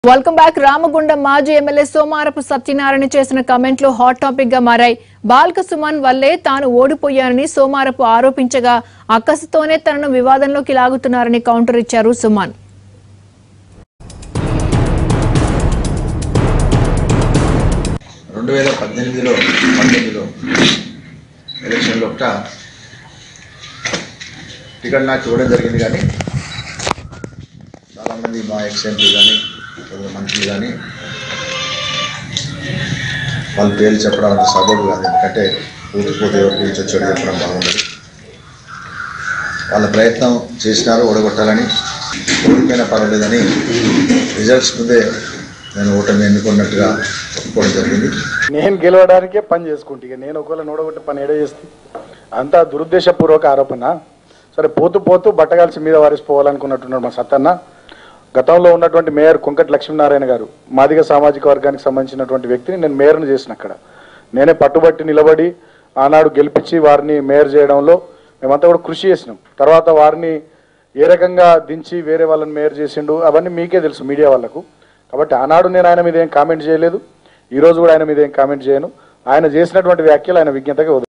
Welcome back Ramagundam మాజీ MLA Somarapu Satyanarayana చేసిన కామెంట్లు హాట్ టాపిక్ గా మారాయి బాల్క సుమన్ వల్లే తాను ఓడిపోయానని సోమారపు ఆరోపించగా అక్కసుతోనే తనను వివాదంలోకి లాగుతున్నారని కౌంటర్ ఇచ్చారు సుమన్ రెండు వేల పద్దెనిమిదిలో పంతొమ్మిదిలో ఎలక్షన్లో ఒకట టికెట్ నాకు ఇవ్వడం జరిగింది కానీ చాలామంది మా ఎక్స్ ఎంపీ కానీ కొందరు మంత్రులు కానీ వాళ్ళ పేర్లు చెప్పడం అంత సబబు కాదు ఎందుకంటే పూర్తి పూర్తి ఎవరి గురించి వచ్చాడు చెప్పడం బాగుండదు వాళ్ళ ప్రయత్నం చేసినారు ఓడగొట్టాలని ఓడిపోయినా పర్వాలేదని రిజల్ట్స్ ముందే నేను ఓటమి ఎన్నుకున్నట్టుగా ఒప్పుకోవడం జరిగింది నేను గెలవడానికే పని చేసుకుంటా ఇక నేను ఒకవేళ నోడగొట్టి పని ఏడ చేస్తే అంతా దురుద్దేశపూర్వక ఆరోపణ సరే పోతూ పోతూ బట్టగాల్సి మీద వారిసిపోవాలనుకున్నట్టున్నాడు మా సత్తన్న గతంలో ఉన్నటువంటి మేయర్ కుంకటి లక్ష్మీనారాయణ గారు మాదిగ సామాజిక వర్గానికి సంబంధించినటువంటి వ్యక్తిని నేను మేయర్ను చేసిన అక్కడ నేనే పట్టుబట్టి నిలబడి ఆనాడు గెలిపించి వారిని మేయర్ చేయడంలో మేమంతా కూడా కృషి చేసినాం తర్వాత వారిని ఏ రకంగా దించి వేరే వాళ్ళని మేయర్ చేసిండు అవన్నీ మీకే తెలుసు మీడియా వాళ్ళకు కాబట్టి ఆనాడు నేను ఆయన మీద ఏం కామెంట్ చేయలేదు ఈ రోజు కూడా ఆయన మీద ఏం కామెంట్ చేయను ఆయన చేసినటువంటి వ్యాఖ్యలు ఆయన విజ్ఞతగా వదిలేను.